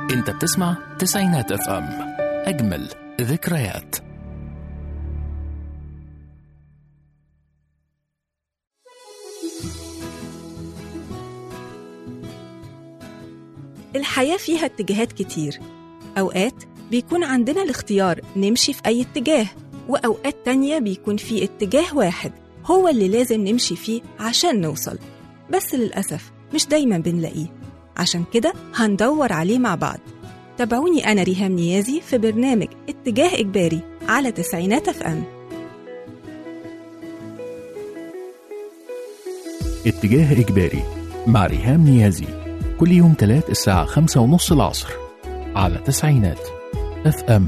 انت بتسمع تسعينات اف ام اجمل ذكريات الحياة فيها اتجاهات كتير أوقات بيكون عندنا الاختيار نمشي في أي اتجاه وأوقات تانية بيكون في اتجاه واحد هو اللي لازم نمشي فيه عشان نوصل بس للأسف مش دايما بنلاقيه عشان كده هندور عليه مع بعض تابعوني أنا ريهام نيازي في برنامج اتجاه إجباري على تسعينات اف ام اتجاه إجباري مع ريهام نيازي كل يوم تلات الساعة خمسة ونص العصر على تسعينات اف ام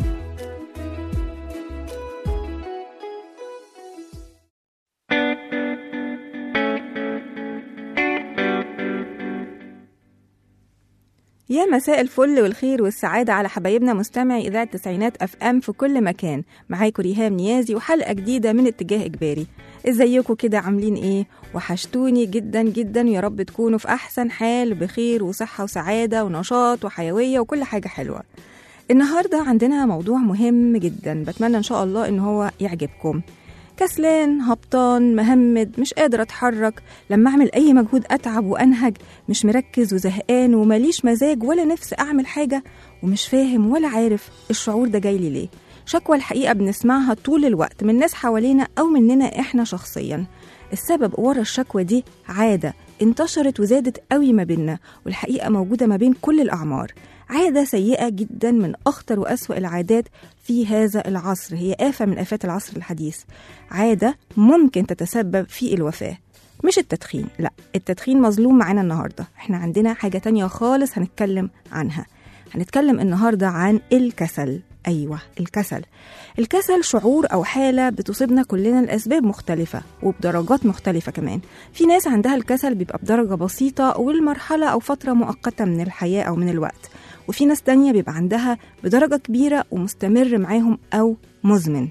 يا مساء الفل والخير والسعادة على حبايبنا مستمعي إذاعة تسعينات أف أم في كل مكان معاكم ريهام نيازي وحلقة جديدة من اتجاه إجباري ازيكم كده عاملين ايه وحشتوني جدا جدا يا رب تكونوا في أحسن حال بخير وصحة وسعادة ونشاط وحيوية وكل حاجة حلوة النهاردة عندنا موضوع مهم جدا بتمنى إن شاء الله إن هو يعجبكم كسلان هبطان مهمد مش قادر اتحرك لما اعمل اي مجهود اتعب وانهج مش مركز وزهقان ومليش مزاج ولا نفس اعمل حاجه ومش فاهم ولا عارف الشعور ده جاي لي ليه شكوى الحقيقه بنسمعها طول الوقت من ناس حوالينا او مننا احنا شخصيا السبب ورا الشكوى دي عاده انتشرت وزادت قوي ما بيننا والحقيقه موجوده ما بين كل الاعمار عادة سيئة جدا من أخطر وأسوأ العادات في هذا العصر هي آفة من آفات العصر الحديث عادة ممكن تتسبب في الوفاة مش التدخين لا التدخين مظلوم معانا النهاردة احنا عندنا حاجة تانية خالص هنتكلم عنها هنتكلم النهاردة عن الكسل أيوة الكسل الكسل شعور أو حالة بتصيبنا كلنا لأسباب مختلفة وبدرجات مختلفة كمان في ناس عندها الكسل بيبقى بدرجة بسيطة والمرحلة أو فترة مؤقتة من الحياة أو من الوقت وفي ناس تانية بيبقى عندها بدرجة كبيرة ومستمر معاهم أو مزمن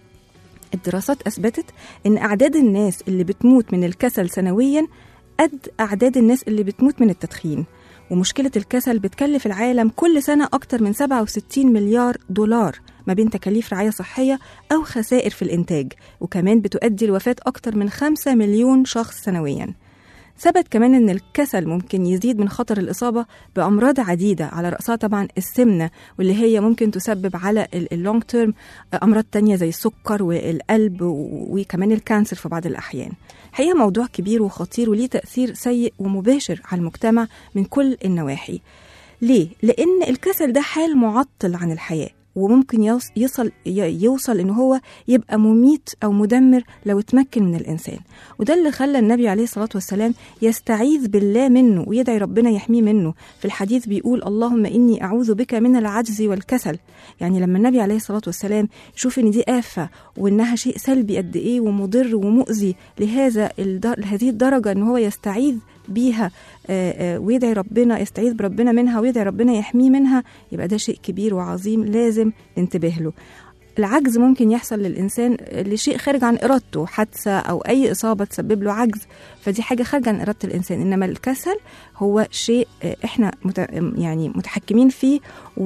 الدراسات أثبتت إن أعداد الناس اللي بتموت من الكسل سنويا قد أعداد الناس اللي بتموت من التدخين ومشكلة الكسل بتكلف العالم كل سنة أكتر من 67 مليار دولار ما بين تكاليف رعاية صحية أو خسائر في الإنتاج وكمان بتؤدي لوفاة أكتر من 5 مليون شخص سنوياً ثبت كمان ان الكسل ممكن يزيد من خطر الاصابه بامراض عديده على راسها طبعا السمنه واللي هي ممكن تسبب على اللونج تيرم امراض تانية زي السكر والقلب وكمان الكانسر في بعض الاحيان حقيقه موضوع كبير وخطير وليه تاثير سيء ومباشر على المجتمع من كل النواحي ليه لان الكسل ده حال معطل عن الحياه وممكن يوصل يوصل ان هو يبقى مميت او مدمر لو اتمكن من الانسان وده اللي خلى النبي عليه الصلاه والسلام يستعيذ بالله منه ويدعي ربنا يحميه منه في الحديث بيقول اللهم اني اعوذ بك من العجز والكسل يعني لما النبي عليه الصلاه والسلام يشوف ان دي افه وانها شيء سلبي قد ايه ومضر ومؤذي لهذا لهذه الدرجه ان هو يستعيذ بيها ويدعي ربنا يستعيذ بربنا منها ويدعي ربنا يحميه منها يبقى ده شيء كبير وعظيم لازم ننتبه له العجز ممكن يحصل للإنسان لشيء خارج عن إرادته حادثة أو أي إصابة تسبب له عجز فدي حاجة خارجة عن إرادة الإنسان إنما الكسل هو شيء إحنا مت يعني متحكمين فيه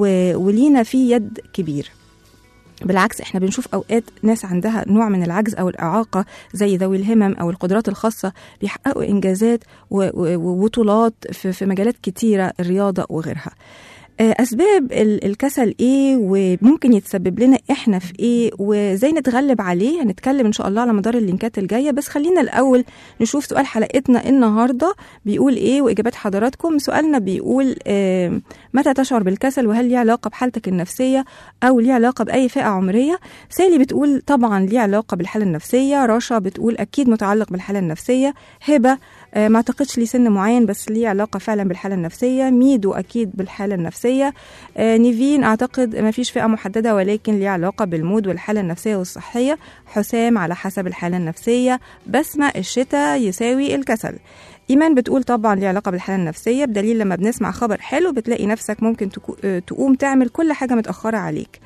ولينا فيه يد كبير بالعكس احنا بنشوف اوقات ناس عندها نوع من العجز او الاعاقه زي ذوي الهمم او القدرات الخاصه بيحققوا انجازات وبطولات في مجالات كتيره الرياضه وغيرها اسباب الكسل ايه وممكن يتسبب لنا احنا في ايه وازاي نتغلب عليه هنتكلم ان شاء الله على مدار اللينكات الجايه بس خلينا الاول نشوف سؤال حلقتنا النهارده بيقول ايه واجابات حضراتكم سؤالنا بيقول آه متى تشعر بالكسل وهل ليه علاقه بحالتك النفسيه او ليه علاقه باي فئه عمريه سالي بتقول طبعا ليه علاقه بالحاله النفسيه رشا بتقول اكيد متعلق بالحاله النفسيه هبه آه ما اعتقدش ليه سن معين بس ليه علاقه فعلا بالحاله النفسيه ميدو اكيد بالحاله النفسيه آه نيفين اعتقد ما فيش فئه محدده ولكن ليه علاقه بالمود والحاله النفسيه والصحيه حسام على حسب الحاله النفسيه بسمه الشتاء يساوي الكسل ايمان بتقول طبعا ليه علاقه بالحاله النفسيه بدليل لما بنسمع خبر حلو بتلاقي نفسك ممكن تقوم تعمل كل حاجه متاخره عليك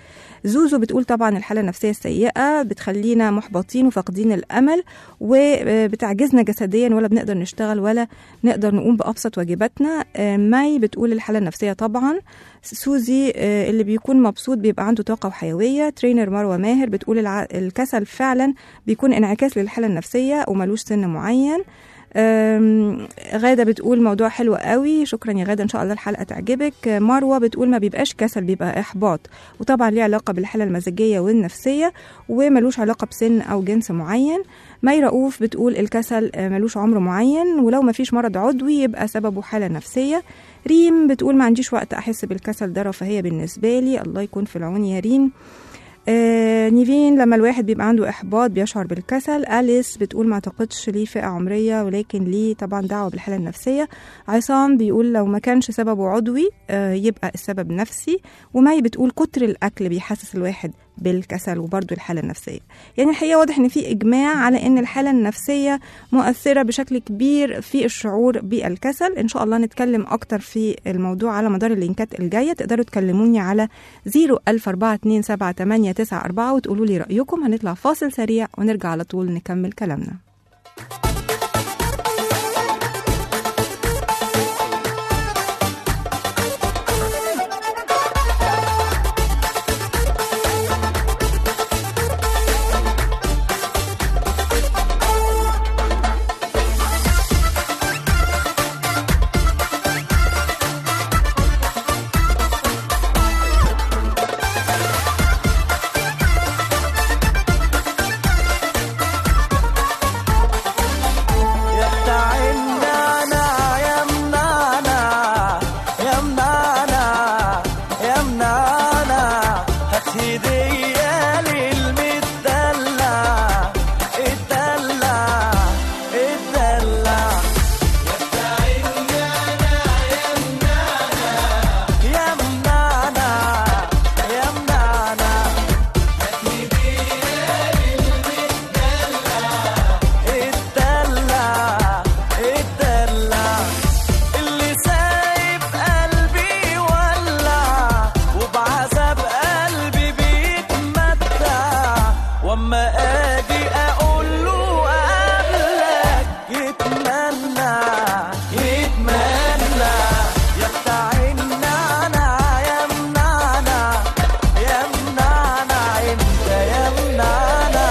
زوزو بتقول طبعا الحالة النفسية السيئة بتخلينا محبطين وفاقدين الأمل وبتعجزنا جسديا ولا بنقدر نشتغل ولا نقدر نقوم بأبسط واجباتنا آه، ماي بتقول الحالة النفسية طبعا سوزي آه، اللي بيكون مبسوط بيبقى عنده طاقة وحيوية ترينر مروة ماهر بتقول الع- الكسل فعلا بيكون انعكاس للحالة النفسية وملوش سن معين أم، غادة بتقول موضوع حلو قوي شكرا يا غادة ان شاء الله الحلقة تعجبك مروة بتقول ما بيبقاش كسل بيبقى احباط وطبعا ليه علاقة بالحالة المزاجية والنفسية وملوش علاقة بسن او جنس معين مي رؤوف بتقول الكسل آه، ملوش عمر معين ولو ما فيش مرض عضوي يبقى سببه حالة نفسية ريم بتقول ما عنديش وقت احس بالكسل ده رفاهية بالنسبة لي الله يكون في العون يا ريم آه نيفين لما الواحد بيبقى عنده إحباط بيشعر بالكسل أليس بتقول ما أعتقدش ليه فئة عمرية ولكن ليه طبعا دعوة بالحالة النفسية عصام بيقول لو ما كانش سببه عضوي آه يبقى السبب نفسي ومي بتقول كتر الأكل بيحسس الواحد بالكسل وبرضه الحالة النفسية يعني الحقيقة واضح إن في إجماع على إن الحالة النفسية مؤثرة بشكل كبير في الشعور بالكسل إن شاء الله نتكلم أكتر في الموضوع على مدار اللينكات الجاية تقدروا تكلموني على 014278994 وتقولوا لي رأيكم هنطلع فاصل سريع ونرجع على طول نكمل كلامنا يا بتاع النانا يا منانا يا منانا يا منانا هات هدية للمدلع الدلع الدلع يا منانا يا منانا الدلع الدلع اللي سايب قلبي ولع وبعذاب قلبي بيتمتع واما اجي اقول له قبلك يتمنى يتمنى يا بتاع النعنع يا منعنع يا منعنع انت يا منعنع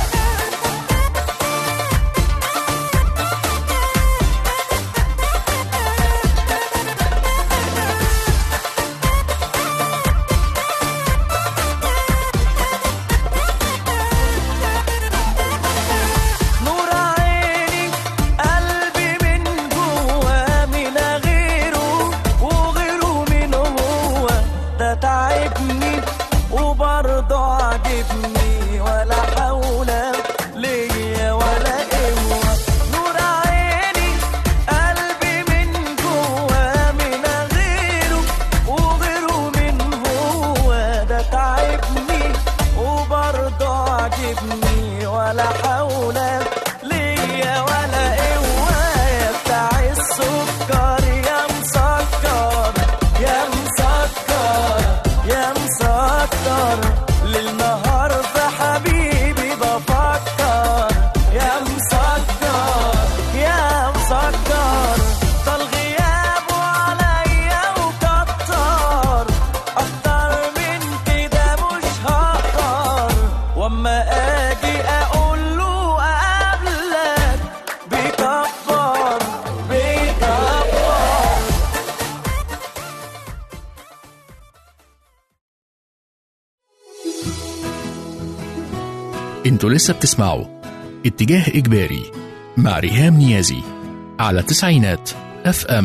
نور عيني قلبي من جوا من غيره وغيره من هو ده تعبني وبرضه عجبني ولا حول ليا ولا قوة نور عيني قلبي من جوا من غيره وغيره من هو ده تعبني وبرضه عجبني ولا حول ليا ولا قوة يا بتاع السكر يا مسكر يا مسكر يا مسكر للنهار في حبيبي بفكر يا مسكر يا مسكر طال غيابه عليا وكتر اكتر من كده مش هقدر واما اجي اقول له اقابلك بيكبر بيكبر انتوا لسه بتسمعوا اتجاه إجباري مع ريهام نيازي على تسعينات اف ام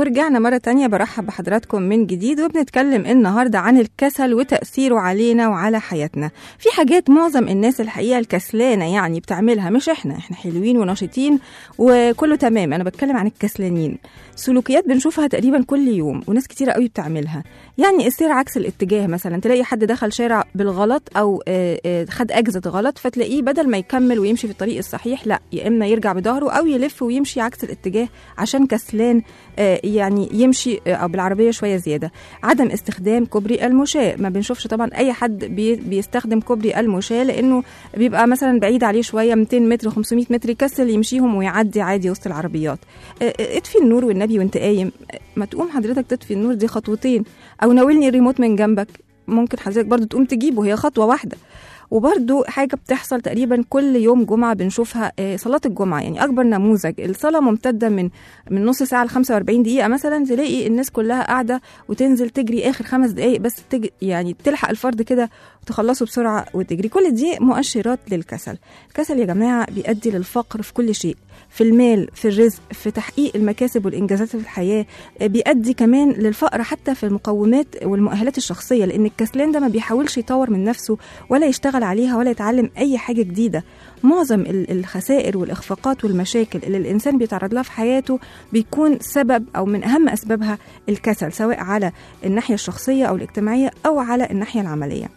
ورجعنا مرة تانية برحب بحضراتكم من جديد وبنتكلم النهاردة عن الكسل وتأثيره علينا وعلى حياتنا في حاجات معظم الناس الحقيقة الكسلانة يعني بتعملها مش احنا احنا حلوين ونشيطين وكله تمام انا بتكلم عن الكسلانين سلوكيات بنشوفها تقريبا كل يوم وناس كتيرة قوي بتعملها يعني السير عكس الاتجاه مثلا تلاقي حد دخل شارع بالغلط او آه، آه، خد اجزة غلط فتلاقيه بدل ما يكمل ويمشي في الطريق الصحيح لا يا اما يرجع بظهره او يلف ويمشي عكس الاتجاه عشان كسلان آه، يعني يمشي آه، او بالعربيه شويه زياده عدم استخدام كوبري المشاة ما بنشوفش طبعا اي حد بي بيستخدم كوبري المشاة لانه بيبقى مثلا بعيد عليه شويه 200 متر 500 متر يكسل يمشيهم ويعدي عادي وسط العربيات آه، آه، اطفي النور والنبي وانت قايم آه، ما تقوم حضرتك تطفي النور دي خطوتين او ناولني الريموت من جنبك ممكن حضرتك برضو تقوم تجيبه هي خطوه واحده وبرضو حاجة بتحصل تقريبا كل يوم جمعة بنشوفها آه، صلاة الجمعة يعني أكبر نموذج الصلاة ممتدة من من نص ساعة ل 45 دقيقة مثلا تلاقي الناس كلها قاعدة وتنزل تجري آخر خمس دقايق بس تج... يعني تلحق الفرد كده وتخلصه بسرعة وتجري كل دي مؤشرات للكسل الكسل يا جماعة بيؤدي للفقر في كل شيء في المال في الرزق في تحقيق المكاسب والإنجازات في الحياة آه، بيؤدي كمان للفقر حتى في المقومات والمؤهلات الشخصية لأن الكسلان ده ما بيحاولش يطور من نفسه ولا يشتغل عليها ولا يتعلم أي حاجة جديدة معظم ال- الخسائر والإخفاقات والمشاكل اللي الإنسان بيتعرض لها في حياته بيكون سبب أو من أهم أسبابها الكسل سواء على الناحية الشخصية أو الاجتماعية أو على الناحية العملية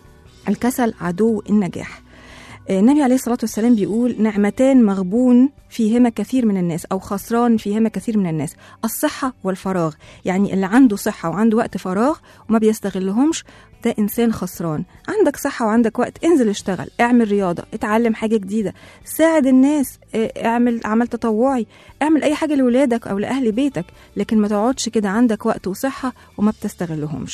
الكسل عدو النجاح النبي عليه الصلاة والسلام بيقول نعمتان مغبون فيهما كثير من الناس أو خسران فيهما كثير من الناس الصحة والفراغ يعني اللي عنده صحة وعنده وقت فراغ وما بيستغلهمش ده إنسان خسران عندك صحة وعندك وقت انزل اشتغل اعمل رياضة اتعلم حاجة جديدة ساعد الناس اه، اعمل عمل تطوعي اعمل أي حاجة لولادك أو لأهل بيتك لكن ما تقعدش كده عندك وقت وصحة وما بتستغلهمش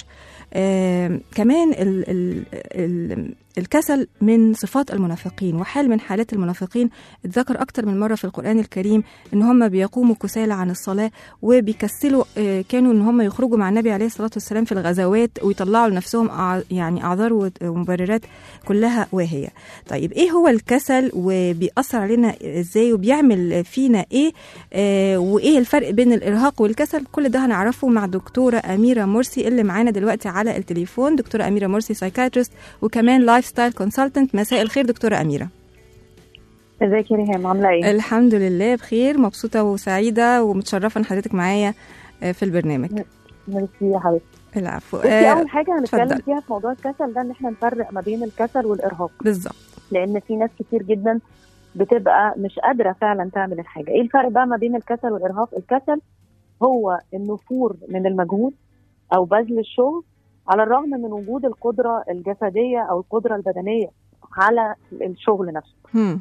آه كمان ال ال ال الكسل من صفات المنافقين وحال من حالات المنافقين اتذكر أكتر من مرة في القرآن الكريم إن هم بيقوموا كسالى عن الصلاة وبيكسلوا آه كانوا إن هم يخرجوا مع النبي عليه الصلاة والسلام في الغزوات ويطلعوا لنفسهم أع- يعني أعذار وت- ومبررات كلها واهية طيب إيه هو الكسل وبيأثر علينا إزاي وبيعمل فينا إيه آه وإيه الفرق بين الإرهاق والكسل كل ده هنعرفه مع دكتورة أميرة مرسي اللي معانا دلوقتي على التليفون دكتورة أميرة مرسي سايكاتريست وكمان لايف ستايل كونسلتنت مساء الخير دكتورة أميرة ازيك يا ريهام عامله ايه؟ الحمد لله بخير مبسوطة وسعيدة ومتشرفة إن حضرتك معايا آه، في البرنامج ميرسي يا حبيبتي العفو بصي آه، اول حاجه هنتكلم اتفضل. فيها في موضوع الكسل ده ان احنا نفرق ما بين الكسل والارهاق بالظبط لان في ناس كتير جدا بتبقى مش قادره فعلا تعمل الحاجه ايه الفرق بقى ما بين الكسل والارهاق الكسل هو النفور من المجهود او بذل الشغل على الرغم من وجود القدره الجسديه او القدره البدنيه على الشغل نفسه هم.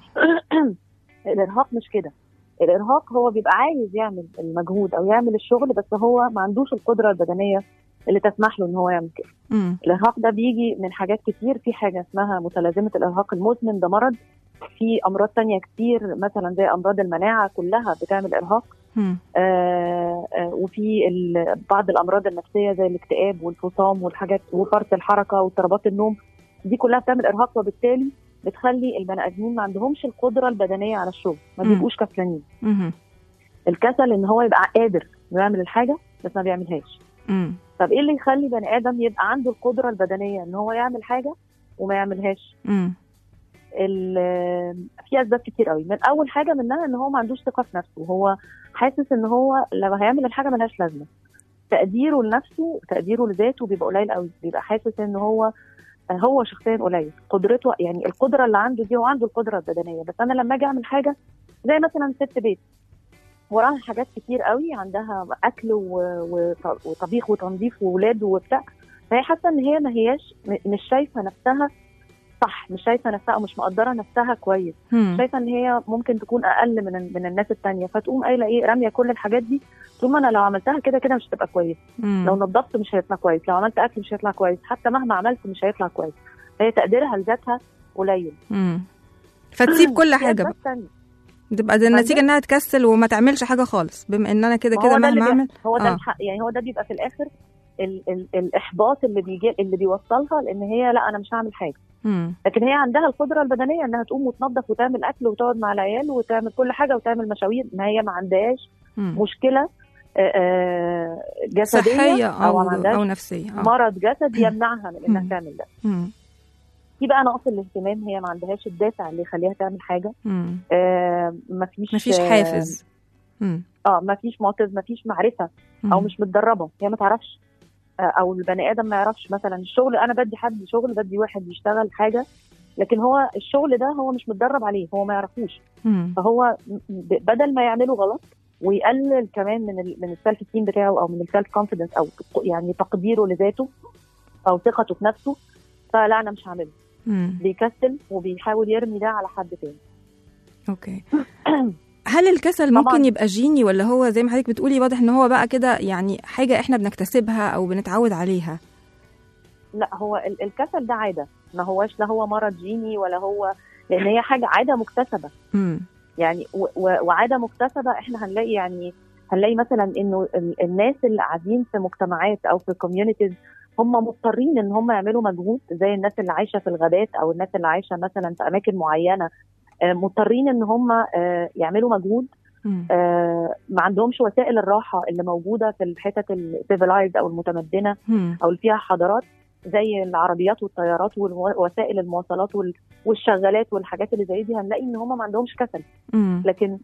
الارهاق مش كده الارهاق هو بيبقى عايز يعمل المجهود او يعمل الشغل بس هو ما عندوش القدره البدنيه اللي تسمح له ان هو يعمل كده هم. الارهاق ده بيجي من حاجات كتير في حاجه اسمها متلازمه الارهاق المزمن ده مرض في امراض تانية كتير مثلا زي امراض المناعه كلها بتعمل ارهاق هم. آه آه وفي ال- بعض الامراض النفسيه زي الاكتئاب والفصام والحاجات وفرط الحركه واضطرابات النوم دي كلها بتعمل ارهاق وبالتالي بتخلي البني ادمين ما عندهمش القدره البدنيه على الشغل ما مم. بيبقوش كسلانين هم. الكسل ان هو يبقى قادر إنه يعمل الحاجه بس ما بيعملهاش هم. طب ايه اللي يخلي بني ادم يبقى عنده القدره البدنيه ان هو يعمل حاجه وما يعملهاش هم. ال- في اسباب كتير قوي من اول حاجه منها ان هو ما عندوش ثقه في نفسه هو حاسس ان هو لو هيعمل الحاجه ملهاش لازمه تقديره لنفسه تقديره لذاته بيبقى قليل قوي بيبقى حاسس ان هو هو شخصيا قليل قدرته يعني القدره اللي عنده دي هو عنده القدره البدنيه بس انا لما اجي اعمل حاجه زي مثلا ست بيت وراها حاجات كتير قوي عندها اكل و- وط- وطبيخ وتنظيف وولاد وبتاع فهي حاسه ان هي ما هياش م- مش شايفه نفسها صح مش شايفه نفسها ومش مقدره نفسها كويس هم. شايفه ان هي ممكن تكون اقل من من الناس التانية فتقوم قايله ايه راميه كل الحاجات دي تقول ما انا لو عملتها كده كده مش هتبقى كويس هم. لو نظفت مش هيطلع كويس لو عملت اكل مش هيطلع كويس حتى مهما عملت مش هيطلع كويس فهي تقديرها لذاتها قليل هم. فتسيب كل في حاجة أسباب بقى تانية. تبقى ده النتيجة انها تكسل وما تعملش حاجة خالص بما ان انا كده ما كده هو ده مهما اللي اعمل بيحصل. هو ده آه. الحق يعني هو ده بيبقى في الاخر ال ال الاحباط اللي بيجي اللي بيوصلها لان هي لا انا مش هعمل حاجه هم. لكن هي عندها القدره البدنيه انها تقوم وتنظف وتعمل اكل وتقعد مع العيال وتعمل كل حاجه وتعمل مشاوير ما هي ما عندهاش هم. مشكله آه، آه، جسديه صحيه او او ما عندهاش او نفسيه آه. مرض جسدي يمنعها من انها مم. تعمل ده مم. في بقى نقص الاهتمام هي ما عندهاش الدافع اللي يخليها تعمل حاجه مم. آه مفيش مفيش آه، حافز مم. اه مفيش موتيف مفيش معرفه او مم. مش متدربه هي ما تعرفش آه، او البني ادم ما يعرفش مثلا الشغل انا بدي حد شغل بدي واحد يشتغل حاجه لكن هو الشغل ده هو مش متدرب عليه هو ما يعرفوش مم. فهو ب- بدل ما يعمله غلط ويقلل كمان من ال من السيلف ستيم بتاعه او من السيلف كونفيدنس او يعني تقديره لذاته او ثقته في نفسه فلا انا مش هعمله مم. بيكسل وبيحاول يرمي ده على حد تاني اوكي هل الكسل ممكن طبعاً. يبقى جيني ولا هو زي ما حضرتك بتقولي واضح ان هو بقى كده يعني حاجه احنا بنكتسبها او بنتعود عليها لا هو ال- الكسل ده عاده ما هوش لا هو مرض جيني ولا هو لان هي حاجه عاده مكتسبه مم. يعني و- و- وعاده مكتسبه احنا هنلاقي يعني هنلاقي مثلا انه ال- الناس اللي قاعدين في مجتمعات او في كوميونيتيز هم مضطرين ان هم يعملوا مجهود زي الناس اللي عايشه في الغابات او الناس اللي عايشه مثلا في اماكن معينه آه، مضطرين ان هم آه، يعملوا مجهود مم. آه، ما عندهمش وسائل الراحه اللي موجوده في الحتت السيفلايزد او المتمدنه مم. او اللي فيها حضارات زي العربيات والطيارات ووسائل المواصلات وال- والشغالات والحاجات اللي زي دي هنلاقي ان هم ما عندهمش كسل مم. لكن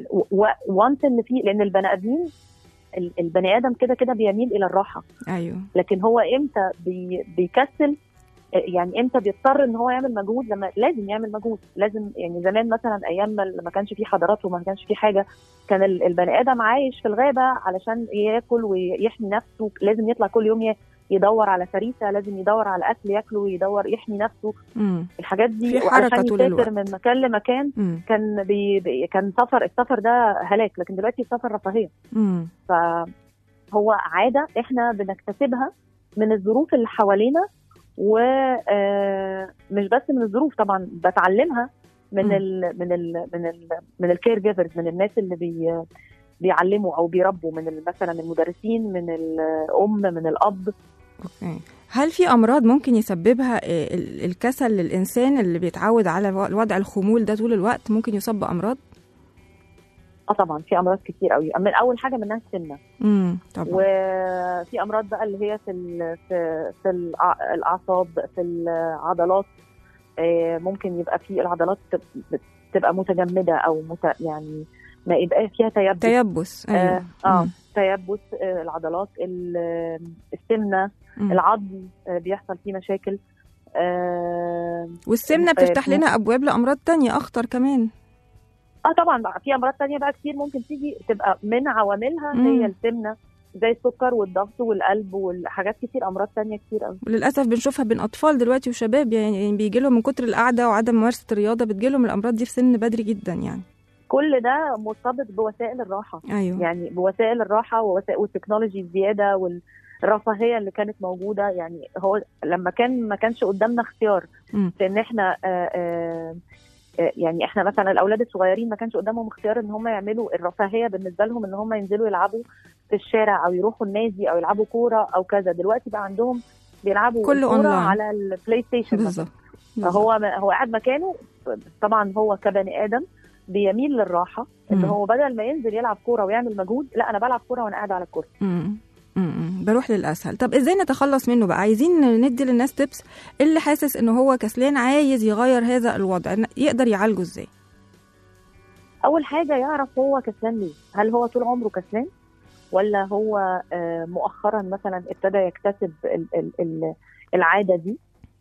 وانس ان في لان البني ادمين ال- البني ادم كده كده بيميل الى الراحه ايوه لكن هو امتى بي بيكسل آه، يعني امتى بيضطر ان هو يعمل مجهود لما لازم يعمل مجهود لازم يعني زمان مثلا ايام ما ما كانش في حضارات وما كانش في حاجه كان ال- البني ادم عايش في الغابه علشان ياكل ويحمي نفسه لازم يطلع كل يوم ي- يدور على فريسه لازم يدور على اكل ياكله ويدور يحمي نفسه مم. الحاجات دي في حركة وعلشان طول يسافر الوقت. من مكان لمكان مم. كان بي بي كان سفر السفر ده هلاك لكن دلوقتي السفر رفاهيه مم. فهو عاده احنا بنكتسبها من الظروف اللي حوالينا ومش بس من الظروف طبعا بتعلمها من مم. ال من ال من ال من الكير جيفرز من الناس اللي بي بيعلموا او بيربوا من ال- مثلا المدرسين من الام من الاب اوكي هل في امراض ممكن يسببها آه، ال- الكسل للانسان اللي بيتعود على و- وضع الخمول ده طول الوقت ممكن يصاب بامراض اه طبعا في امراض كتير قوي من اول حاجه منها السمنه امم طبعا وفي امراض بقى اللي هي في ال في في الأع- الاعصاب في العضلات آه، ممكن يبقى في العضلات تب- تبقى متجمده او مت يعني ما يبقى فيها تيبس تيبس ايوه اه, آه مم. تيبس آه، العضلات ال- السمنه مم. العظم آه، بيحصل فيه مشاكل آه, والسمنه آه، بتفتح لنا ابواب لامراض تانية اخطر كمان اه طبعا بقى في امراض تانية بقى كتير ممكن تيجي تبقى من عواملها مم. هي السمنه زي السكر والضغط والقلب والحاجات كتير امراض تانية كتير قوي وللاسف بنشوفها بين اطفال دلوقتي وشباب يعني بيجي لهم من كتر القعده وعدم ممارسه الرياضه بتجي لهم الامراض دي في سن بدري جدا يعني كل ده مرتبط بوسائل الراحه ايوه يعني بوسائل الراحه ووسائل والتكنولوجي الزياده والرفاهيه اللي كانت موجوده يعني هو لما كان ما كانش قدامنا اختيار مم. في ان احنا آه، آه، آه، يعني احنا مثلا الاولاد الصغيرين ما كانش قدامهم اختيار ان هم يعملوا الرفاهيه بالنسبه لهم ان هم ينزلوا يلعبوا في الشارع او يروحوا النادي او يلعبوا كوره او كذا دلوقتي بقى عندهم بيلعبوا كله الكوره أونلاين. على البلاي ستيشن مثلا. بالظبط بالظبط. فهو هو قاعد مكانه طبعا هو كبني ادم بيميل للراحه ان مم. هو بدل ما ينزل يلعب كوره ويعمل مجهود لا انا بلعب كوره وانا قاعد على الكرسي مم. مم. بروح للاسهل طب ازاي نتخلص منه بقى عايزين ندي للناس تبس اللي حاسس ان هو كسلان عايز يغير هذا الوضع يقدر يعالجه ازاي اول حاجه يعرف هو كسلان ليه هل هو طول عمره كسلان ولا هو آه، مؤخرا مثلا ابتدى يكتسب ال- ال- ال- العاده دي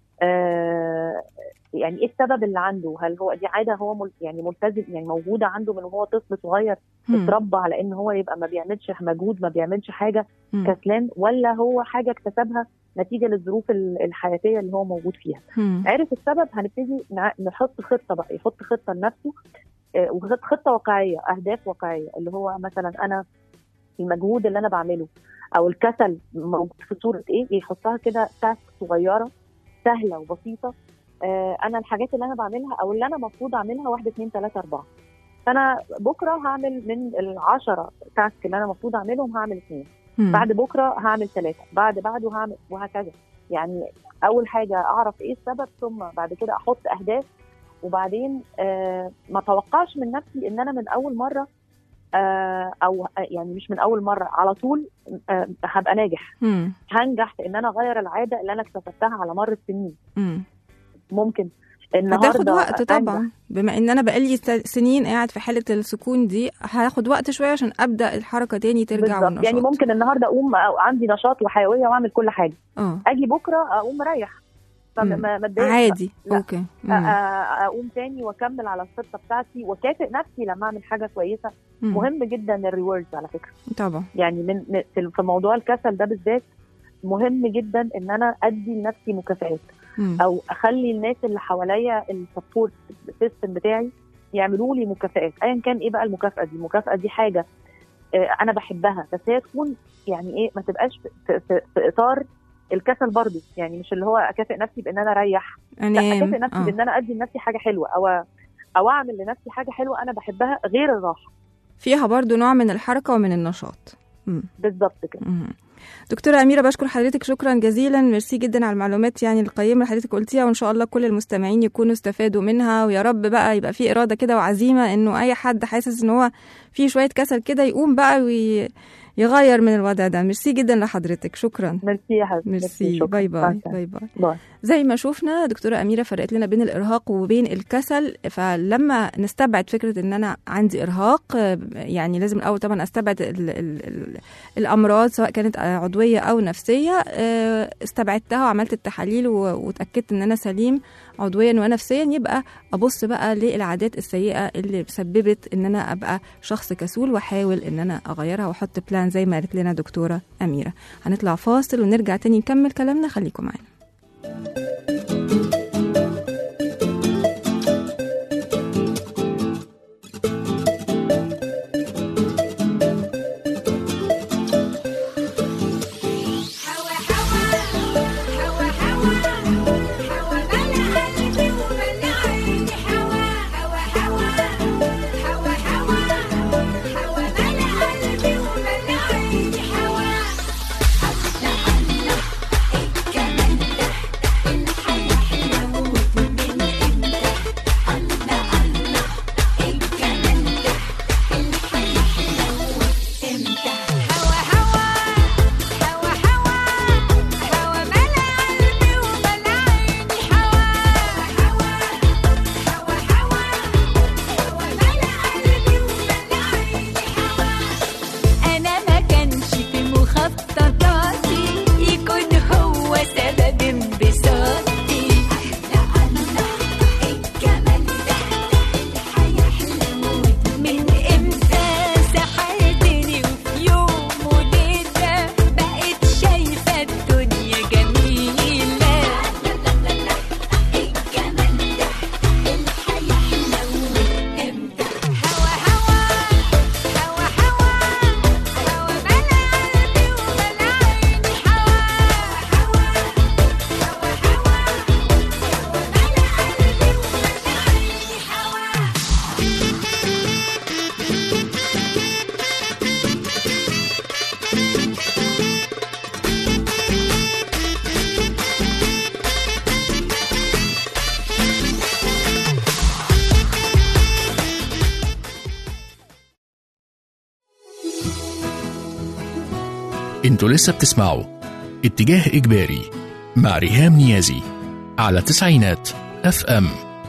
آه، يعني ايه السبب اللي عنده هل هو دي عاده هو مل يعني ملتزم يعني موجوده عنده من وهو طفل صغير مم. اتربى على ان هو يبقى ما بيعملش مجهود ما بيعملش حاجه مم. كسلان ولا هو حاجه اكتسبها نتيجه للظروف ال- الحياتيه اللي هو موجود فيها مم. عرف السبب هنبتدي نع- نحط خطه بقى يحط خطه لنفسه آه، وخط- خطه واقعيه اهداف واقعيه اللي هو مثلا انا المجهود اللي انا بعمله او الكسل موجود في صوره ايه يحطها كده تاسك صغيره سهله وبسيطه آه، انا الحاجات اللي انا بعملها او اللي انا المفروض اعملها واحد اثنين ثلاثه اربعه فانا بكره هعمل من العشرة تاسك اللي انا المفروض اعملهم هعمل اثنين مم. بعد بكره هعمل ثلاثه بعد بعده هعمل وهكذا يعني اول حاجه اعرف ايه السبب ثم بعد كده احط اهداف وبعدين آه ما اتوقعش من نفسي ان انا من اول مره آه، او آه، يعني مش من اول مره على طول آه، هبقى ناجح مم. هنجح في ان انا اغير العاده اللي انا اكتسبتها على مر السنين مم. ممكن النهارده هتاخد وقت أنجح. طبعا بما ان انا بقالي س- سنين قاعد في حاله السكون دي هاخد وقت شويه عشان ابدا الحركه تاني ترجع بالظبط والنشاط يعني ممكن النهارده اقوم أو عندي نشاط وحيويه واعمل كل حاجه اه اجي بكره اقوم مريح مم. فما ما اتضايقش عادي لا. اوكي أ- مم. أ- اقوم تاني واكمل على الخطه بتاعتي واكافئ نفسي لما اعمل حاجه كويسه مم. مهم جدا الريوردز على فكره طبعا يعني من من- في في موضوع الكسل ده بالذات مهم جدا ان انا ادي لنفسي مكافآت مم. او اخلي الناس اللي حواليا السبورت سيستم بتاعي يعملوا لي مكافآت ايا كان ايه بقى المكافاه دي المكافاه دي حاجه آه، انا بحبها بس هي تكون يعني ايه ما تبقاش في, في, في اطار الكسل برضو يعني مش اللي هو اكافئ نفسي بان انا اريح لا انام اكافئ نفسي آه. بان انا ادي لنفسي حاجه حلوه او او اعمل لنفسي حاجه حلوه انا بحبها غير الراحه فيها برضو نوع من الحركه ومن النشاط مم. بالظبط كده مم. دكتورة أميرة بشكر حضرتك شكرا جزيلا ميرسي جدا على المعلومات يعني القيمة اللي حضرتك قلتيها وإن شاء الله كل المستمعين يكونوا استفادوا منها ويا رب بقى يبقى في إرادة كده وعزيمة إنه أي حد حاسس إن هو في شوية كسل كده يقوم بقى ويغير من الوضع ده ميرسي جدا لحضرتك شكرا ميرسي يا حبيبتي ميرسي شكراً. باي مع باي السلامة. باي باي باي زي ما شفنا دكتورة أميرة فرقت لنا بين الإرهاق وبين الكسل فلما نستبعد فكرة إن أنا عندي إرهاق آه، يعني لازم الأول طبعا أستبعد ال ال ال الأمراض سواء كانت آه، عضوية أو نفسية آه، استبعدتها وعملت التحاليل و- واتأكدت إن أنا سليم عضويا ونفسيا يبقى أبص بقى للعادات السيئة اللي سببت إن أنا أبقى شخص كسول وأحاول إن أنا أغيرها وأحط بلان زي ما قالت لنا دكتورة أميرة هنطلع فاصل ونرجع تاني نكمل كلامنا خليكم معانا هوا هوا هوا هوا هوا ملا قلبي وملا عيني هوا هوا هوا هوا هوا هوا ملا قلبي وملا عيني هوا الله الله الجمال ده الحياة حلوة من امتى الله الله الجمال ده الحياة حلوة امتى هوا هوا هوا هوا هوا ملا قلبي وملا عيني هوا هوا هوا هوا هوا ملا قلبي وملا عيني هوا أنا ما كانش في مخططاتي يكون هو سبب انبساطي الله الله الجمال ده الحياة حلوت من امتى سحرتني وفي يوم وليلة بقيت شايفة الدنيا جميلة الجمال ده الحياة حلوت امتى هوا هوا هوا هوا هوا ملا قلبي وملا عيني هوا هوا هوا هوا هوا ملا قلبي وملا عيني هوا انتوا لسه بتسمعوا اتجاه إجباري مع ريهام نيازي على تسعينات اف ام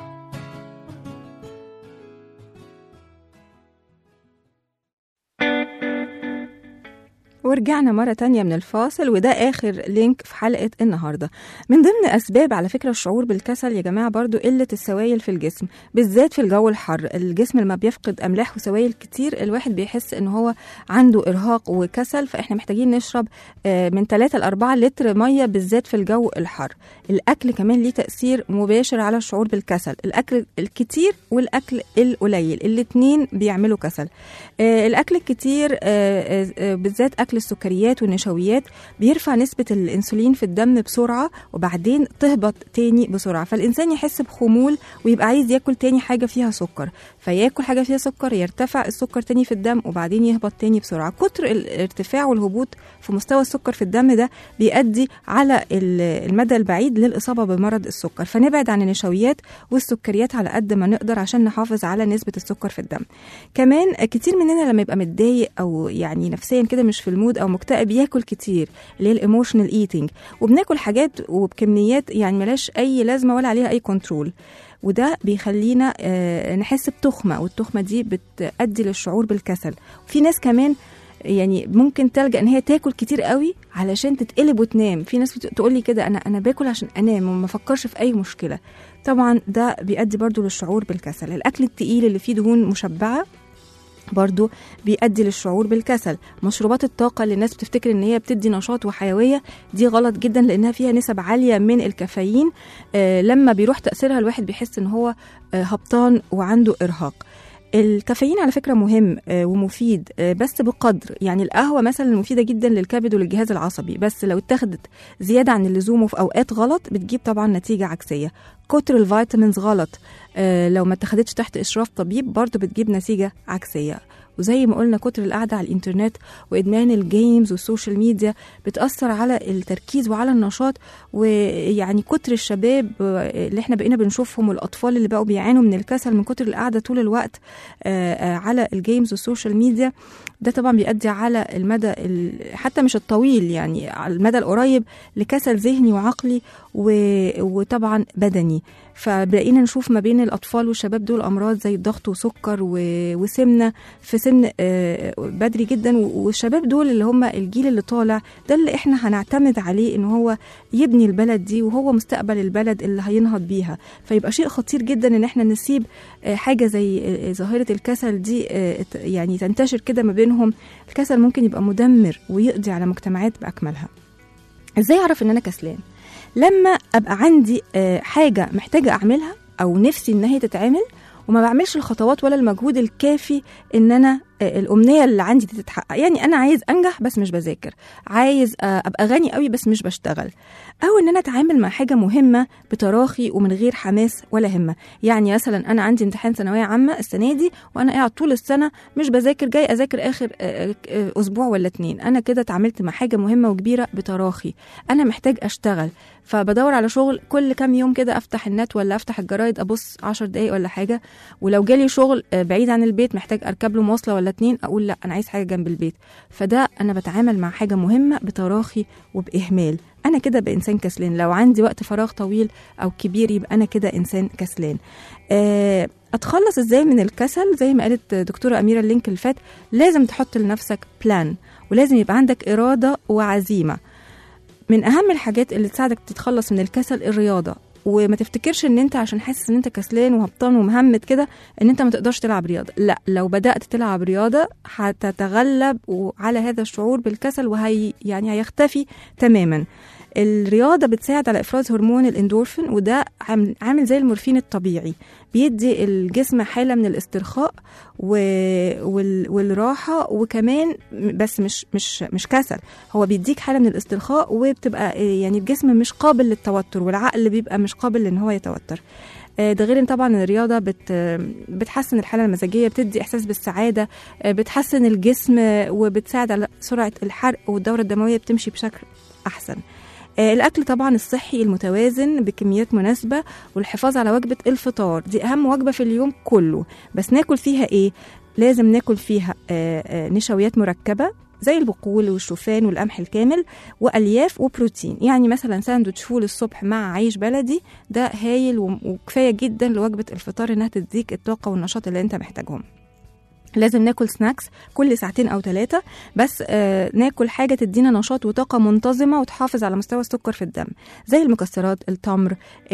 ورجعنا مرة تانية من الفاصل وده آخر لينك في حلقة النهاردة من ضمن أسباب على فكرة الشعور بالكسل يا جماعة برضو قلة السوائل في الجسم بالذات في الجو الحر الجسم لما بيفقد أملاح وسوائل كتير الواحد بيحس إن هو عنده إرهاق وكسل فإحنا محتاجين نشرب آه، من 3 ل 4 لتر مية بالذات في الجو الحر الأكل كمان ليه تأثير مباشر على الشعور بالكسل الأكل الكتير والأكل القليل الاتنين بيعملوا كسل آه، الأكل الكتير آه، آه، آه، بالذات أكل السكريات والنشويات بيرفع نسبة الأنسولين في الدم بسرعة وبعدين تهبط تاني بسرعة فالإنسان يحس بخمول ويبقى عايز ياكل تاني حاجة فيها سكر فياكل حاجة فيها سكر يرتفع السكر تاني في الدم وبعدين يهبط تاني بسرعة كتر الارتفاع والهبوط في مستوى السكر في الدم ده بيؤدي على ال- المدى البعيد للإصابة بمرض السكر فنبعد عن النشويات والسكريات على قد ما نقدر عشان نحافظ على نسبة السكر في الدم كمان كتير مننا لما يبقى متضايق او يعني نفسيا كده مش في المود او مكتئب ياكل كتير اللي هي الايموشنال ايتنج وبناكل حاجات وبكميات يعني ملاش اي لازمه ولا عليها اي كنترول وده بيخلينا آه، نحس بتخمه والتخمه دي بتؤدي للشعور بالكسل وفي ناس كمان يعني ممكن تلجا ان هي تاكل كتير قوي علشان تتقلب وتنام في ناس تقول لي كده انا انا باكل عشان انام وما افكرش في اي مشكله طبعا ده بيؤدي برضو للشعور بالكسل الاكل التقيل اللي فيه دهون مشبعه برضو بيؤدي للشعور بالكسل مشروبات الطاقة اللي الناس بتفتكر ان هي بتدي نشاط وحيوية دي غلط جدا لانها فيها نسب عالية من الكافيين آه لما بيروح تأثيرها الواحد بيحس ان هو آه هبطان وعنده ارهاق الكافيين على فكرة مهم آه، ومفيد آه، بس بقدر يعني القهوة مثلا مفيدة جدا للكبد وللجهاز العصبي بس لو اتخذت زيادة عن اللزوم وفي أوقات غلط بتجيب طبعا نتيجة عكسية كتر الفيتامينز غلط آه، لو ما اتخذتش تحت إشراف طبيب برضه بتجيب نتيجة عكسية وزي ما قلنا كتر القعدة على الإنترنت وإدمان الجيمز والسوشيال ميديا بتأثر على التركيز وعلى النشاط ويعني كتر الشباب آه، اللي احنا بقينا بنشوفهم والأطفال اللي بقوا بيعانوا من الكسل من كتر القعدة طول الوقت آه، آه، على الجيمز والسوشيال ميديا ده طبعا بيؤدي على المدى ال- حتى مش الطويل يعني على المدى القريب لكسل ذهني وعقلي و- وطبعا بدني فبقينا نشوف ما بين الاطفال والشباب دول امراض زي الضغط وسكر و- وسمنه في سن آه، بدري جدا و- والشباب دول اللي هم الجيل اللي طالع ده اللي احنا هنعتمد عليه ان هو يبني البلد دي وهو مستقبل البلد اللي هينهض بيها فيبقى شيء خطير جدا ان احنا نسيب آه، حاجه زي آه، ظاهره الكسل دي آه، ت- يعني تنتشر كده ما بينهم الكسل ممكن يبقى مدمر ويقضي على مجتمعات باكملها ازاي اعرف ان انا كسلان لما ابقى عندي آه، حاجه محتاجه اعملها او نفسي ان هي تتعمل وما بعملش الخطوات ولا المجهود الكافي ان انا آه، الامنيه اللي عندي دي تتحقق يعني انا عايز انجح بس مش بذاكر عايز آه، ابقى غني قوي بس مش بشتغل او ان انا اتعامل مع حاجه مهمه بتراخي ومن غير حماس ولا همه يعني مثلا انا عندي امتحان ثانويه عامه السنه دي وانا قاعد طول السنه مش بذاكر جاي اذاكر اخر آه، آه، اسبوع ولا اتنين انا كده اتعاملت مع حاجه مهمه وكبيره بتراخي انا محتاج اشتغل فبدور على شغل كل كام يوم كده افتح النت ولا افتح الجرايد ابص عشر دقايق ولا حاجه ولو جالي شغل آه، بعيد عن البيت محتاج اركب له مواصله ولا اتنين اقول لا انا عايز حاجه جنب البيت فده انا بتعامل مع حاجه مهمه بتراخي وباهمال انا كده بانسان كسلان لو عندي وقت فراغ طويل او كبير يبقى انا كده انسان كسلان آه، اتخلص ازاي من الكسل زي ما قالت دكتوره اميره اللينك اللي فات لازم تحط لنفسك بلان ولازم يبقى عندك اراده وعزيمه من اهم الحاجات اللي تساعدك تتخلص من الكسل الرياضه وما تفتكرش ان انت عشان حاسس ان انت كسلان وهبطان ومهمت كده ان انت ما تقدرش تلعب رياضه لا لو بدات تلعب رياضه هتتغلب على هذا الشعور بالكسل وهي يعني هيختفي تماما الرياضة بتساعد على إفراز هرمون الإندورفين وده عامل عامل زي المورفين الطبيعي بيدي الجسم حالة من الاسترخاء و... وال... والراحة وكمان بس مش مش مش كسل هو بيديك حالة من الاسترخاء وبتبقى يعني الجسم مش قابل للتوتر والعقل بيبقى مش قابل ان هو يتوتر آه، ده غير ان طبعا الرياضه بت بتحسن الحاله المزاجيه بتدي احساس بالسعاده آه، بتحسن الجسم آه، وبتساعد على سرعه الحرق والدوره الدمويه بتمشي بشكل احسن آه، الاكل طبعا الصحي المتوازن بكميات مناسبه والحفاظ على وجبه الفطار دي اهم وجبه في اليوم كله بس ناكل فيها ايه لازم ناكل فيها آه، آه، نشويات مركبه زي البقول والشوفان والقمح الكامل والياف وبروتين يعني مثلا ساندوتش فول الصبح مع عيش بلدي ده هايل وم- وكفايه جدا لوجبه الفطار انها تديك الطاقه والنشاط اللي انت محتاجهم لازم ناكل سناكس كل ساعتين او ثلاثه بس آه ناكل حاجه تدينا نشاط وطاقه منتظمه وتحافظ على مستوى السكر في الدم زي المكسرات التمر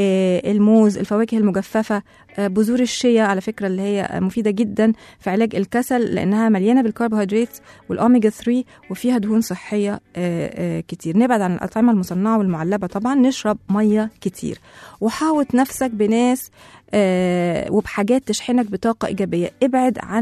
آه الموز الفواكه المجففه آه بذور الشيا على فكره اللي هي آه، مفيده جدا في علاج الكسل لانها مليانه بالكربوهيدرات والاوميجا 3 وفيها دهون صحيه آه آه كتير نبعد عن الاطعمه المصنعه والمعلبه طبعا نشرب ميه كتير وحاوط نفسك بناس آه وبحاجات تشحنك بطاقه ايجابيه ابعد عن ال-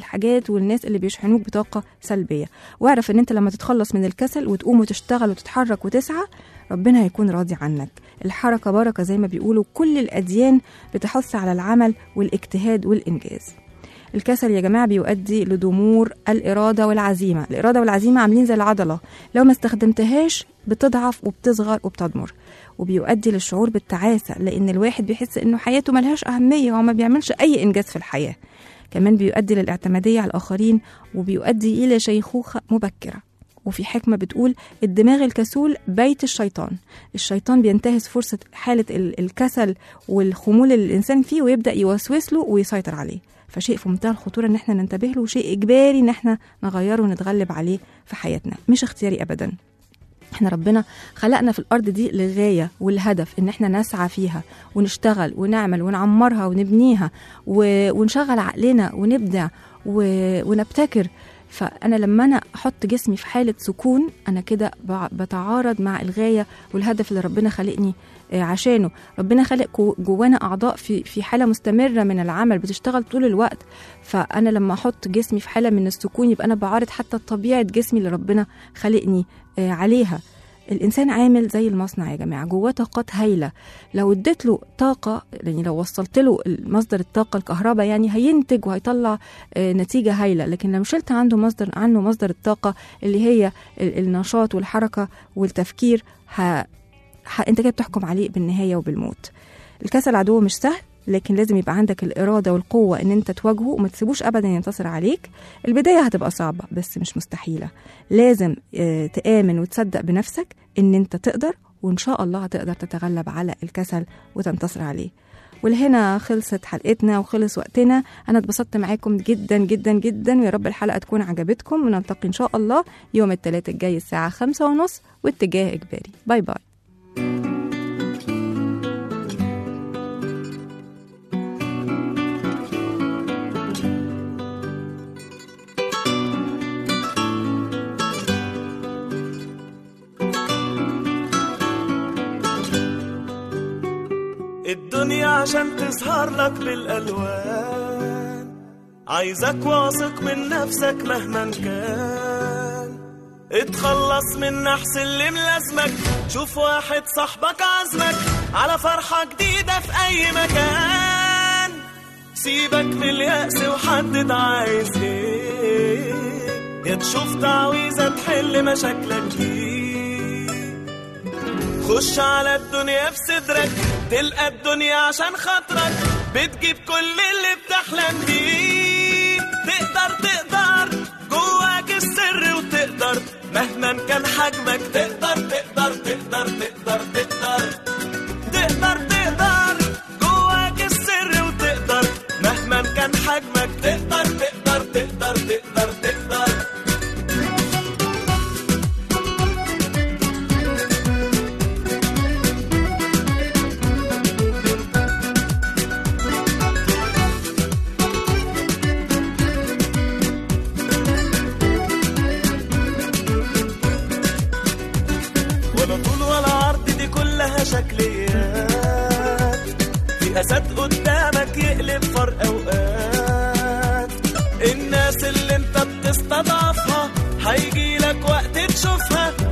الحاجات والناس اللي بيشحنوك بطاقة سلبية واعرف ان انت لما تتخلص من الكسل وتقوم وتشتغل وتتحرك وتسعى ربنا هيكون راضي عنك الحركة بركة زي ما بيقولوا كل الأديان بتحث على العمل والاجتهاد والإنجاز الكسل يا جماعة بيؤدي لضمور الإرادة والعزيمة الإرادة والعزيمة عاملين زي العضلة لو ما استخدمتهاش بتضعف وبتصغر وبتضمر وبيؤدي للشعور بالتعاسة لأن الواحد بيحس إنه حياته ملهاش أهمية وما بيعملش أي إنجاز في الحياة كمان بيؤدي للاعتمادية على الآخرين وبيؤدي إلى شيخوخة مبكرة وفي حكمة بتقول الدماغ الكسول بيت الشيطان الشيطان بينتهز فرصة حالة ال- الكسل والخمول اللي الإنسان فيه ويبدأ يوسوس له ويسيطر عليه فشيء في منتهى الخطورة إن احنا ننتبه له وشيء إجباري إن احنا نغيره ونتغلب عليه في حياتنا مش اختياري أبدا احنا ربنا خلقنا في الارض دي للغايه والهدف ان احنا نسعى فيها ونشتغل ونعمل ونعمرها ونبنيها و... ونشغل عقلنا ونبدع و... ونبتكر فانا لما انا احط جسمي في حاله سكون انا كده ب- بتعارض مع الغايه والهدف اللي ربنا خلقني آه، عشانه ربنا خلق جو- جوانا اعضاء في في حاله مستمره من العمل بتشتغل طول الوقت فانا لما احط جسمي في حاله من السكون يبقى انا بعارض حتى طبيعه جسمي اللي ربنا خلقني آه، عليها الانسان عامل زي المصنع يا جماعه جواه طاقات هايله لو اديت له طاقه يعني لو وصلت له مصدر الطاقه الكهرباء يعني هينتج وهيطلع آه، نتيجه هايله لكن لو شلت عنده مصدر عنه مصدر الطاقه اللي هي ال- النشاط والحركه والتفكير ه... ه... انت كده بتحكم عليه بالنهايه وبالموت الكسل عدو مش سهل لكن لازم يبقى عندك الإرادة والقوة إن أنت تواجهه وما تسيبوش أبدا ينتصر عليك البداية هتبقى صعبة بس مش مستحيلة لازم آه، تآمن وتصدق بنفسك إن أنت تقدر وإن شاء الله هتقدر تتغلب على الكسل وتنتصر عليه ولهنا خلصت حلقتنا وخلص وقتنا أنا اتبسطت معاكم جدا جدا جدا ويا رب الحلقة تكون عجبتكم ونلتقي إن شاء الله يوم الثلاثاء الجاي الساعة خمسة ونص واتجاه إجباري باي باي الدنيا عشان تظهر لك بالألوان عايزك واثق من نفسك مهما كان اتخلص من نحس اللي ملازمك شوف واحد صاحبك عزمك على فرحة جديدة في أي مكان سيبك من اليأس وحدد عايز ايه يا تشوف تعويذة تحل مشاكلك دي خش على الدنيا بصدرك تلقى الدنيا عشان خاطرك بتجيب كل اللي بتحلم بيه تقدر تقدر جواك السر وتقدر مهما كان حجمك تقدر تقدر تقدر تقدر تقدر تقدر تقدر جواك السر وتقدر مهما كان حجمك تقدر تقدر تقدر تقدر تقدر ولا طول ولا عرض دي كلها شكليات في اسد قدامك يقلب فرق اوقات الناس اللي انت بتستضعفها هيجي لك وقت تشوفها